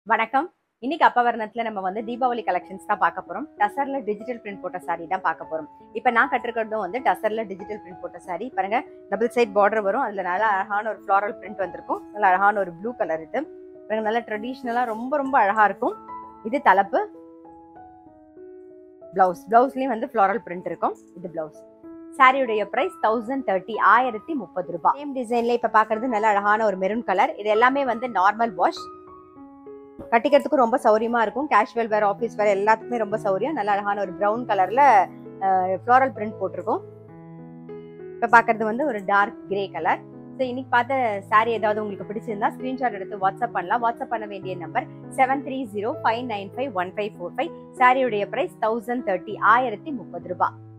வணக்கம் இன்னைக்கு அப்பவர்ணத்துல நம்ம வந்து தீபாவளி கலெக்ஷன்ஸ் தான் பார்க்க போறோம் டசர்ல டிஜிட்டல் பிரிண்ட் போட்ட saree தான் பார்க்க போறோம் இப்போ நான் கட்டிருக்கிறதும் வந்து டசர்ல டிஜிட்டல் பிரிண்ட் போட்ட saree பாருங்க டபுள் சைட் பார்டர் வரும் அதுல நல்ல அழகான ஒரு ஃப்ளாரல் பிரிண்ட் வந்திருக்கும் நல்ல அழகான ஒரு ப்ளூ கலர் இது பாருங்க நல்ல ட்ரெடிஷ்னலா ரொம்ப ரொம்ப அழகா இருக்கும் இது தலைப்பு பிளவுஸ் பிளவுஸ்லயும் வந்து ஃப்ளாரல் பிரிண்ட் இருக்கும் இது பிளவுஸ் சாரியுடைய பிரைஸ் தௌசண்ட் தேர்ட்டி ஆயிரத்தி முப்பது ரூபாய் சேம் டிசைன்ல இப்ப பாக்குறது நல்ல அழகான ஒரு மெரூன் கலர் இது எல்லாமே வந்து நார்மல் வாஷ் கட்டிக்கிறதுக்கும் ரொம்ப சௌரியமா இருக்கும் கேஷுவல் வேர் ஆஃபீஸ் வேர் எல்லாத்துக்குமே ரொம்ப சௌரியம் நல்ல அழகான ஒரு ப்ரௌன் கலர்ல ஃப்ளோரல் பிரிண்ட் போட்டிருக்கும் இப்போ பார்க்கறது வந்து ஒரு டார்க் கிரே கலர் ஸோ இன்னைக்கு பார்த்த saree ஏதாவது உங்களுக்கு பிடிச்சிருந்தா ஸ்க்ரீன்ஷாட் எடுத்து வாட்ஸ்அப் பண்ணலாம் வாட்ஸ்அப் பண்ண வேண்டிய number seven three zero five nine five one five four five சாரியுடைய பிரைஸ் தௌசண்ட் தேர்ட்டி ஆயிரத்தி முப்பது ரூபாய்